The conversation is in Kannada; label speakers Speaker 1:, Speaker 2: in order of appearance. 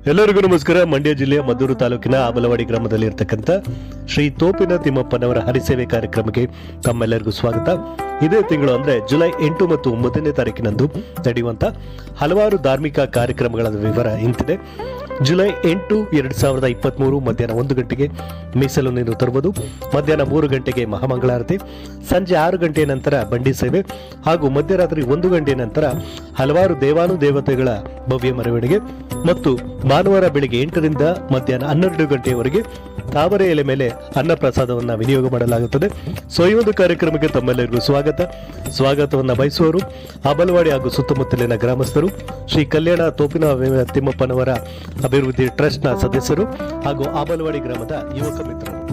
Speaker 1: ಎಲ್ಲರಿಗೂ ನಮಸ್ಕಾರ ಮಂಡ್ಯ ಜಿಲ್ಲೆಯ ಮದ್ದೂರು ತಾಲೂಕಿನ ಆಬಲವಾಡಿ ಗ್ರಾಮದಲ್ಲಿ ಇರತಕ್ಕಂಥ ಶ್ರೀ ತೋಪಿನ ತಿಮ್ಮಪ್ಪನವರ ಹರಿಸೇವೆ ಕಾರ್ಯಕ್ರಮಕ್ಕೆ ತಮ್ಮೆಲ್ಲರಿಗೂ ಸ್ವಾಗತ ಇದೇ ತಿಂಗಳು ಅಂದ್ರೆ ಜುಲೈ ಎಂಟು ಮತ್ತು ಒಂಬತ್ತನೇ ತಾರೀಕಿನಂದು ನಡೆಯುವಂತ ಹಲವಾರು ಧಾರ್ಮಿಕ ಕಾರ್ಯಕ್ರಮಗಳ ವಿವರ ಇಂತಿದೆ ಜುಲೈ ಎಂಟು ಎರಡ್ ಸಾವಿರದ ಇಪ್ಪತ್ಮೂರು ಮಧ್ಯಾಹ್ನ ಒಂದು ಗಂಟೆಗೆ ಮೀಸಲು ನೀರು ತರುವುದು ಮಧ್ಯಾಹ್ನ ಮೂರು ಗಂಟೆಗೆ ಮಹಾಮಂಗಳಾರತಿ ಸಂಜೆ ಆರು ಗಂಟೆಯ ನಂತರ ಬಂಡಿ ಸೇವೆ ಹಾಗೂ ಮಧ್ಯರಾತ್ರಿ ಒಂದು ಗಂಟೆಯ ನಂತರ ಹಲವಾರು ದೇವಾನುದೇವತೆಗಳ ಭವ್ಯ ಮೆರವಣಿಗೆ ಮತ್ತು ಭಾನುವಾರ ಬೆಳಿಗ್ಗೆ ಎಂಟರಿಂದ ಮಧ್ಯಾಹ್ನ ಹನ್ನೆರಡು ಗಂಟೆಯವರೆಗೆ ತಾವರೆ ಎಲೆ ಮೇಲೆ ಅನ್ನ ಪ್ರಸಾದವನ್ನು ವಿನಿಯೋಗ ಮಾಡಲಾಗುತ್ತದೆ ಸೊ ಈ ಒಂದು ಕಾರ್ಯಕ್ರಮಕ್ಕೆ ತಮ್ಮೆಲ್ಲರಿಗೂ ಸ್ವಾಗತ ಸ್ವಾಗತವನ್ನು ಬಯಸುವವರು ಅಬಲವಾಡಿ ಹಾಗೂ ಸುತ್ತಮುತ್ತಲಿನ ಗ್ರಾಮಸ್ಥರು ಶ್ರೀ ಕಲ್ಯಾಣ ತೋಪಿನ ವೆ- ತಿಮ್ಮಪ್ಪನವರ ಅಭಿವೃದ್ಧಿ ಟ್ರಸ್ಟ್ನ ಸದಸ್ಯರು ಹಾಗೂ ಆಬಲವಾಡಿ ಗ್ರಾಮದ ಯುವಕ ಮಿತ್ರರು